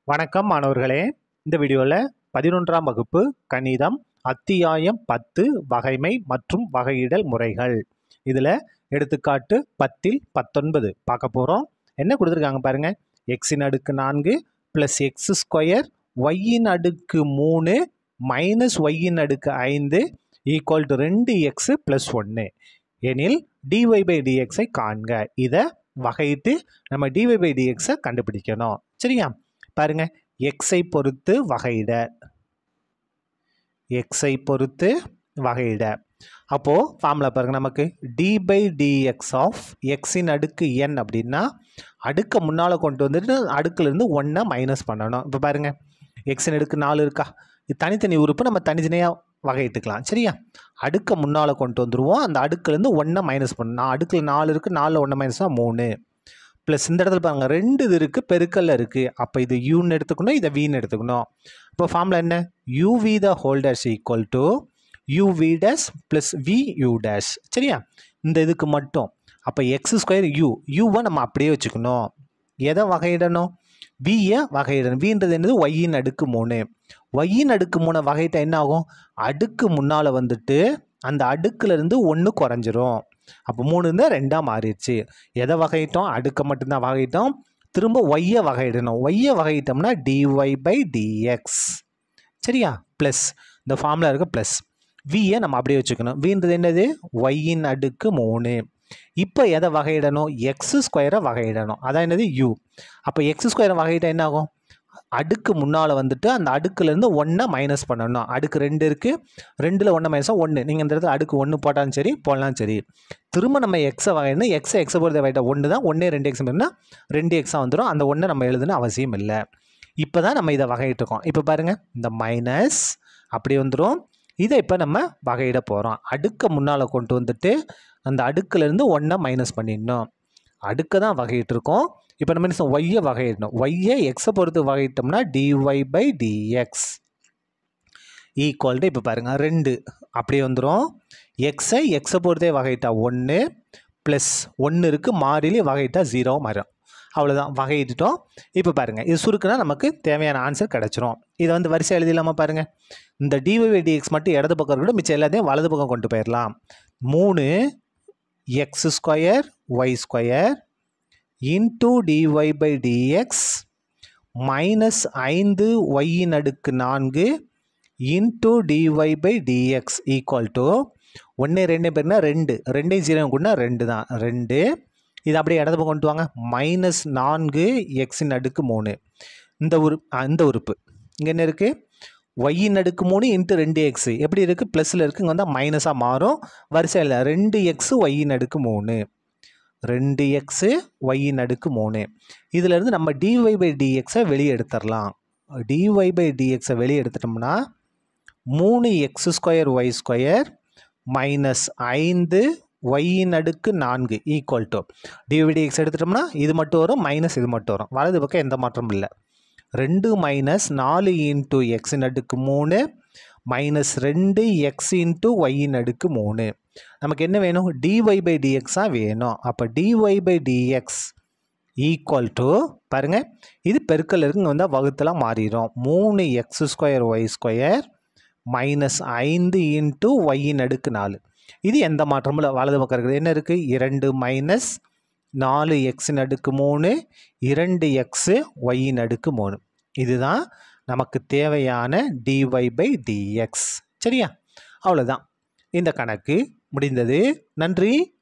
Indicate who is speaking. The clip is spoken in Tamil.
Speaker 1: வணக்கம் மாணவர்களே இந்த வீடியோவில் பதினொன்றாம் வகுப்பு கணிதம் அத்தியாயம் பத்து வகைமை மற்றும் வகையிடல் முறைகள் இதில் எடுத்துக்காட்டு பத்தில் பத்தொன்பது பார்க்க போகிறோம் என்ன கொடுத்துருக்காங்க பாருங்க எக்ஸின் அடுக்கு நான்கு ப்ளஸ் எக்ஸ் ஸ்கொயர் ஒய்யின் அடுக்கு மூணு மைனஸ் ஒய்யின் அடுக்கு ஐந்து ஈக்குவல் டு ரெண்டு எக்ஸு ப்ளஸ் ஒன்று எனில் டிஒய் பை டிஎக்ஸை காண்க இதை வகையிட்டு நம்ம டிஒய் பை டிஎக்ஸை கண்டுபிடிக்கணும் சரியா பாருங்க எக்ஸை பொறுத்து வகையிட எக்ஸை பொறுத்து வகையிட அப்போது ஃபார்முலா பாருங்க நமக்கு டி பை டிஎக்ஸ் ஆஃப் எக்ஸின் அடுக்கு என் அப்படின்னா அடுக்கை முன்னால் கொண்டு வந்துட்டு அடுக்குலேருந்து ஒன்றை மைனஸ் பண்ணணும் இப்போ பாருங்க எக்ஸின் அடுக்கு நாலு இருக்கா இது தனித்தனி உறுப்பு நம்ம தனித்தனியாக வகையிட்டுக்கலாம் சரியா அடுக்கை முன்னால் கொண்டு வந்துடுவோம் அந்த அடுக்குலேருந்து ஒன்றை மைனஸ் பண்ணணும் அடுக்கில் நாலு இருக்குது நாலில் ஒன்றை மைனஸ்னால் மூணு ப்ளஸ் இந்த இடத்துல பாருங்க ரெண்டு இது இருக்குது பெருக்கல்ல இருக்குது அப்போ இது யூன்னு எடுத்துக்கணும் இதை வின்னு எடுத்துக்கணும் இப்போ ஃபார்முலா என்ன U V the whole dash equal to U V dash plus V U dash சரியா இந்த இதுக்கு மட்டும் அப்போ எக்ஸ் ஸ்கொயர் யூ யூவை நம்ம அப்படியே வச்சுக்கணும் எதை வகையிடணும் வியை வகையிடணும் வின்றது என்னது ஒய்யின் அடுக்கு மூணு ஒய்யின் அடுக்கு மூணு வகையிட்ட என்ன ஆகும் அடுக்கு முன்னால் வந்துட்டு அந்த அடுக்குலேருந்து ஒன்று குறைஞ்சிரும் அப்போ மூணு இருந்தால் ரெண்டாக மாறிடுச்சு எதை வகையிட்டோம் அடுக்கை மட்டும்தான் வகையிட்டோம் திரும்ப ஒய்யை வகையிடணும் ஒய்யை வகையிட்டோம்னா டிஒய் பை டிஎக்ஸ் சரியா ப்ளஸ் இந்த ஃபார்முலா இருக்க ப்ளஸ் வியை நம்ம அப்படியே வச்சுக்கணும் வின்றது என்னது ஒய்யின் அடுக்கு மூணு இப்போ எதை வகையிடணும் எக்ஸ் ஸ்கொயரை வகையிடணும் அதான் என்னது யூ அப்போ எக்ஸ் ஸ்கொயரை வகையிட்ட என்ன ஆகும் அடுக்கு முன்னால் வந்துட்டு அந்த அடுக்குலேருந்து ஒன்றை மைனஸ் பண்ணணும் அடுக்கு ரெண்டு இருக்குது ரெண்டில் ஒன்று மைனஸாக ஒன்று நீங்கள் இந்த இடத்துல அடுக்கு ஒன்று போட்டாலும் சரி போடலாம் சரி திரும்ப நம்ம எக்ஸை வகையிடணும் எக்ஸை எக்ஸை பொறுத்த வகையிட்ட ஒன்று தான் ஒன்றே ரெண்டு எக்ஸ் பண்ணால் ரெண்டு எக்ஸாக வந்துடும் அந்த ஒன்றை நம்ம எழுதணும் அவசியம் இல்லை இப்போ தான் நம்ம இதை வகையிட்டிருக்கோம் இப்போ பாருங்கள் இந்த மைனஸ் அப்படி வந்துடும் இதை இப்போ நம்ம வகையிட போகிறோம் அடுக்கை முன்னால் கொண்டு வந்துட்டு அந்த அடுக்குலேருந்து ஒன்றை மைனஸ் பண்ணிடணும் அடுக்கை தான் வகையிட்டிருக்கோம் இப்போ நம்ம என்ன ஒய்யை வகையிடணும் ஒய்யை எக்ஸை பொறுத்து வகையிட்டோம்னா D Y by D X equal to இப்போ பாருங்கள் ரெண்டு அப்படியே வந்துடும் எக்ஸை எக்ஸை பொறுத்தே வகையிட்டா ஒன்று ப்ளஸ் ஒன்று இருக்குது மாறிலி வகையிட்டா ஜீரோ மாறும் அவ்வளோதான் வகையிட்டுட்டோம் இப்போ பாருங்கள் இது சுருக்குனா நமக்கு தேவையான ஆன்சர் கிடச்சிரும் இதை வந்து வரிசை எழுதிடலாமா பாருங்கள் இந்த டிஒய் டிஎக்ஸ் மட்டும் இடது பக்கம் இருக்கட்டும் மிச்சம் எல்லாத்தையும் வலது பக்கம் கொண்டு போயிடலாம் மூணு X square Y square into D Y by D X minus ஐந்து ஒய்யின் அடுக்கு நான்கு into D Y by D X equal to ஒன்று ரெண்டு பேர்னா ரெண்டு ரெண்டே ஜீரோ கூடனா ரெண்டு தான் ரெண்டு இது அப்படியே இடது பக்கம் கொண்டு வாங்க மைனஸ் நான்கு எக்ஸின் அடுக்கு மூணு இந்த உறுப்பு இந்த உறுப்பு இங்கே என்ன இருக்குது ஒய்யின் அடுக்கு மூணு இன்ட்டு ரெண்டு எக்ஸு எப்படி இருக்குது ப்ளஸில் இருக்குது இங்கே வந்தால் மைனஸாக மாறும் வரிசையில் ரெண்டு எக்ஸு ஒய்யின் அடுக்கு மூணு ரெண்டு எக்ஸு ஒய்யின் அடுக்கு மூணு இதிலேருந்து நம்ம டிஒய் பை டிஎக்ஸை வெளியே எடுத்துடலாம் டிஒய் பை டிஎக்ஸை வெளியே எடுத்துட்டோம்னா மூணு X square Y square minus ஐந்து ஒய்யின் அடுக்கு நான்கு ஈக்குவல் டு டிஒய் டிஎக்ஸ் எடுத்துட்டோம்னா இது மட்டும் வரும் மைனஸ் இது மட்டும் வரும் வலது பக்கம் எந்த மாற்றமும் இல்லை ரெண்டு மைனஸ் நாலு இன்ட்டு எக்ஸின் அடுக்கு மூணு மைனஸ் ரெண்டு எக்ஸ் இன்ட்டு ஒய்யின் அடுக்கு மூணு நமக்கு என்ன வேணும் டிஒய் பை டிஎக்ஸாக வேணும் அப்போ D Y by D X equal to பாருங்கள் இது பெருக்கல் இருக்குங்க வந்தால் வகுத்தலாம் மாறிடும் மூணு X square Y square minus ஐந்து இன்ட்டு ஒய்யின் அடுக்கு நாலு இது எந்த மாற்றமும் இல்லை வலது பக்கம் இருக்குது என்ன இருக்குது இரண்டு மைனஸ் நாலு எக்ஸின் அடுக்கு மூணு இரண்டு எக்ஸு ஒய்யின் அடுக்கு மூணு இதுதான் நமக்கு தேவையான டிஒய் பை டிஎக்ஸ் சரியா அவ்வளோதான் இந்த கணக்கு முடிந்தது நன்றி